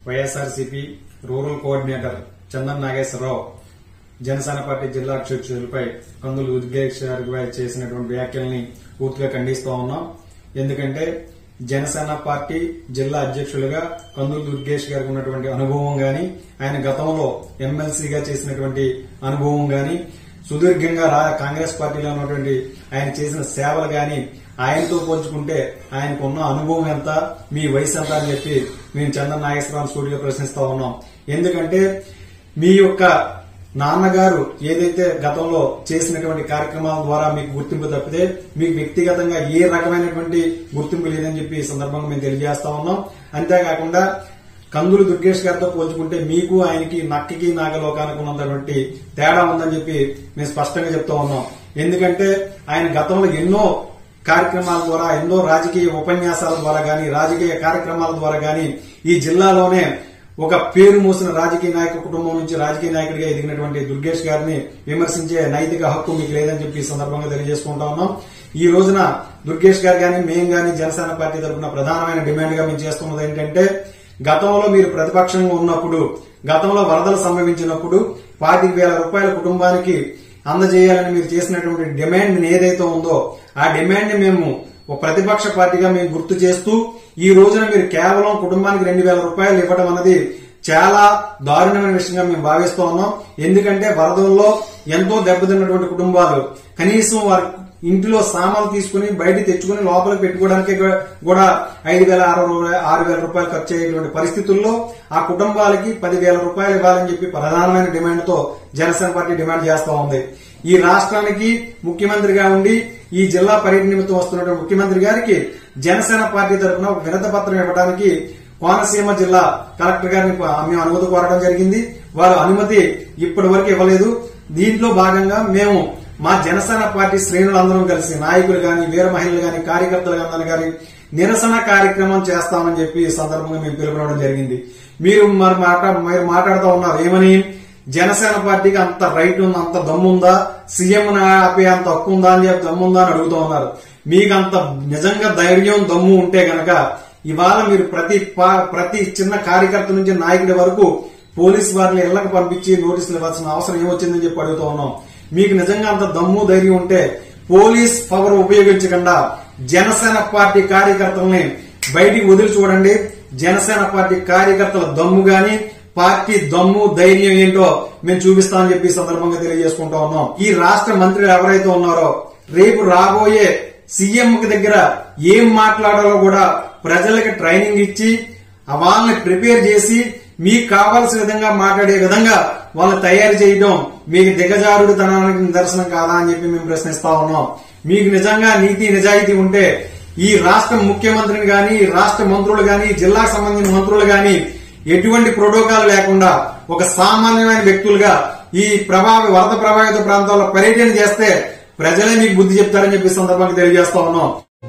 YSRCP rural coordinator Chandan Nageswara Rao Janasena party జిల్లా అధ్యక్షులపై కందులు ఉద్గేష్ గారిపై చేసినటువంటి వ్యాఖ్యల్ని పూర్తిగా ఖండిస్తా ఉన్నాం ఎందుకంటే జనసేన పార్టీ జిల్లా అధ్యక్షులుగా కందులు దుర్గేష్ గారికి ఉన్నటువంటి అనుభవం గాని ఆయన గతంలో ఎమ్మెల్సీగా చేసినటువంటి అనుభవం గాని సుదీర్ఘంగా రా కాంగ్రెస్ పార్టీలో ఉన్నటువంటి ఆయన చేసిన సేవలు గాని ఆయనతో పోల్చుకుంటే ఆయనకు ఉన్న అనుభవం ఎంత మీ వయసు ఎంత అని చెప్పి మేము చందన్ నాగేశ్వరరావు స్టూడియో ప్రశ్నిస్తా ఉన్నాం ఎందుకంటే మీ యొక్క నాన్నగారు ఏదైతే గతంలో చేసినటువంటి కార్యక్రమాల ద్వారా మీకు గుర్తింపు తప్పితే మీకు వ్యక్తిగతంగా ఏ రకమైనటువంటి గుర్తింపు లేదని చెప్పి ఈ సందర్భంగా మేము తెలియజేస్తా ఉన్నాం అంతేకాకుండా కందులు దుర్గేష్ గారితో పోల్చుకుంటే మీకు ఆయనకి నక్కకి నాగలోకానికి ఉన్నటువంటి తేడా ఉందని చెప్పి మేము స్పష్టంగా చెప్తా ఉన్నాం ఎందుకంటే ఆయన గతంలో ఎన్నో కార్యక్రమాల ద్వారా ఎన్నో రాజకీయ ఉపన్యాసాల ద్వారా గాని రాజకీయ కార్యక్రమాల ద్వారా గాని ఈ జిల్లాలోనే ఒక పేరు మోసిన రాజకీయ నాయక కుటుంబం నుంచి రాజకీయ నాయకుడిగా ఎదిగినటువంటి దుర్గేష్ గారిని విమర్శించే నైతిక హక్కు మీకు లేదని చెప్పి ఈ సందర్భంగా తెలియజేసుకుంటా ఉన్నాం ఈ రోజున దుర్గేష్ గారు గాని మేము గాని జనసేన పార్టీ తరఫున ప్రధానమైన డిమాండ్ గా మేము చేస్తున్నది ఏంటంటే గతంలో మీరు ప్రతిపక్షంగా ఉన్నప్పుడు గతంలో వరదలు సంభవించినప్పుడు పాతిక వేల రూపాయల కుటుంబానికి అందజేయాలని మీరు చేసినటువంటి డిమాండ్ ఏదైతే ఉందో ఆ డిమాండ్ ని మేము ఒక ప్రతిపక్ష పార్టీగా మేము గుర్తు చేస్తూ ఈ రోజున మీరు కేవలం కుటుంబానికి రెండు వేల రూపాయలు ఇవ్వడం అన్నది చాలా దారుణమైన విషయంగా మేము భావిస్తూ ఉన్నాం ఎందుకంటే వరదల్లో ఎంతో దెబ్బతిన్నటువంటి కుటుంబాలు కనీసం వారి ఇంటిలో సామాన్లు తీసుకుని బయట తెచ్చుకుని లోపలికి పెట్టుకోవడానికి కూడా ఐదు వేల ఆరు రూపాయలు ఆరు వేల రూపాయలు ఖర్చు అయ్యేటువంటి పరిస్థితుల్లో ఆ కుటుంబాలకి పదివేల రూపాయలు ఇవ్వాలని చెప్పి ప్రధానమైన డిమాండ్ తో జనసేన పార్టీ డిమాండ్ చేస్తా ఉంది ఈ రాష్ట్రానికి ముఖ్యమంత్రిగా ఉండి ఈ జిల్లా పర్యటన నిమిత్తం వస్తున్నటువంటి ముఖ్యమంత్రి గారికి జనసేన పార్టీ తరఫున ఒక వినత పత్రం ఇవ్వడానికి కోనసీమ జిల్లా కలెక్టర్ గారిని మేము అనుమతి కోరడం జరిగింది వారు అనుమతి ఇప్పటి వరకు ఇవ్వలేదు దీంట్లో భాగంగా మేము మా జనసేన పార్టీ శ్రేణులందరం కలిసి నాయకులు గాని వీర మహిళలు గాని కార్యకర్తలు అందరూ గాని నిరసన కార్యక్రమం చేస్తామని చెప్పి ఈ సందర్భంగా మేము పిలుపునవడం జరిగింది మీరు మరి మాట మీరు మాట్లాడుతూ ఉన్నారు ఏమని జనసేన పార్టీకి అంత రైట్ ఉంది అంత దమ్ముందా సీఎం ఆపే అంత హక్కు ఉందా అని చెప్పి దమ్ముందా అని అడుగుతూ ఉన్నారు మీకు అంత నిజంగా ధైర్యం దమ్ము ఉంటే గనక ఇవాళ మీరు ప్రతి పా- ప్రతి చిన్న కార్యకర్త నుంచి నాయకుడి వరకు పోలీస్ వారిని ఇళ్లకు పంపించి నోటీసులు ఇవ్వాల్సిన అవసరం ఏమొచ్చిందని చెప్పి అడుగుతూ ఉన్నాం మీకు నిజంగా అంత దమ్ము ధైర్యం ఉంటే పోలీస్ పవర్ ఉపయోగించకుండా జనసేన పార్టీ కార్యకర్తల్ని బయటికి వదిలి చూడండి జనసేన పార్టీ కార్యకర్తల దమ్ము గాని పార్టీ దమ్ము ధైర్యం ఏంటో మేము చూపిస్తామని చెప్పి ఈ సందర్భంగా తెలియజేసుకుంటా ఉన్నాం ఈ రాష్ట్ర మంత్రులు ఎవరైతే ఉన్నారో రేపు రాబోయే సీఎం కి దగ్గర ఏం మాట్లాడాలో కూడా ప్రజలకి ట్రైనింగ్ ఇచ్చి ఆ వాళ్ళని ప్రిపేర్ చేసి మీకు కావాల్సిన విధంగా మాట్లాడే విధంగా వాళ్ళని తయారు చేయడం మీకు దిగజారుడు తనానికి నిదర్శనం కాదా అని చెప్పి మేము ప్రశ్నిస్తా ఉన్నాం మీకు నిజంగా నీతి నిజాయితీ ఉంటే ఈ రాష్ట్ర ముఖ్యమంత్రిని గాని ఈ రాష్ట్ర మంత్రులు గాని ఈ జిల్లాకు సంబంధించిన మంత్రులు గాని ఎటువంటి ప్రోటోకాల్ లేకుండా ఒక సామాన్యమైన వ్యక్తులుగా ఈ ప్రభావ వరద ప్రభావిత ప్రాంతాల్లో పర్యటన చేస్తే ప్రజలే మీకు బుద్ధి చెప్తారని చెప్పి ఈ సందర్భంగా తెలియజేస్తా ఉన్నాం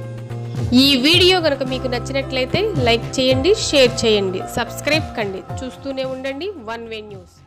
ఈ వీడియో కనుక మీకు నచ్చినట్లయితే లైక్ చేయండి షేర్ చేయండి సబ్స్క్రైబ్ కండి చూస్తూనే ఉండండి వన్ వే న్యూస్